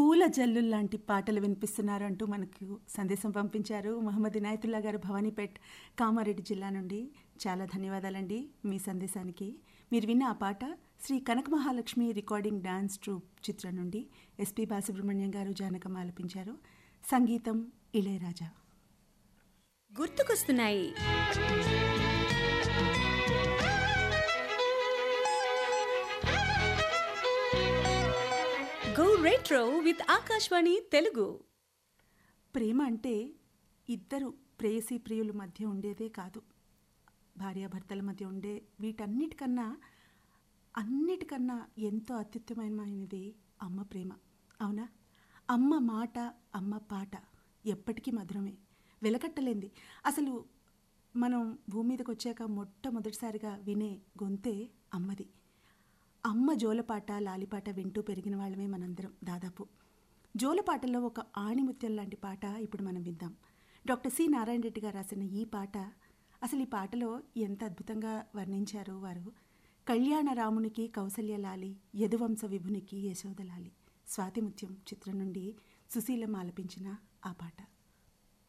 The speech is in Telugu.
పూల జల్లు లాంటి పాటలు వినిపిస్తున్నారు అంటూ మనకు సందేశం పంపించారు మహమ్మద్ ఇనాయతుల్లా గారు భవానీపేట్ కామారెడ్డి జిల్లా నుండి చాలా ధన్యవాదాలండి మీ సందేశానికి మీరు విన్న ఆ పాట Sri Kanaka Mahalakshmi recording dance troupe చిత్రం నుండి ఎస్పి బాలసుబ్రహ్మణ్యం గారు జానకం ఆలపించారు సంగీతం ఇళయరాజా గుర్తుకొస్తున్నాయి go retro with Akashvani Telugu ప్రేమ అంటే ఇద్దరు ప్రేయసీ ప్రియుల మధ్య ఉండేదే కాదు భార్యాభర్తల మధ్య ఉండే వీటన్నిటికన్నా అన్నిటికన్నా ఎంతో అత్యుత్తమమైనది అమ్మ ప్రేమ అవునా అమ్మ మాట అమ్మ పాట ఎప్పటికీ మధురమే వెలకట్టలేంది అసలు మనం భూమి మీదకి వచ్చాక మొట్టమొదటిసారిగా వినే గొంతే అమ్మది అమ్మ జోలపాట లాలిపాట వింటూ పెరిగిన వాళ్ళమే మనందరం దాదాపు జోలపాటలో ఒక ఆణిముత్యం లాంటి పాట ఇప్పుడు మనం విందాం డాక్టర్ సి నారాయణ రెడ్డి గారు రాసిన ఈ పాట అసలు ఈ పాటలో ఎంత అద్భుతంగా వర్ణించారు వారు కళ్యాణ రామునికి కౌసల్యలాలి యదువంశ విభునికి యశోదలాలి స్వాతిముత్యం చిత్రం నుండి సుశీలం ఆలపించిన ఆ పాట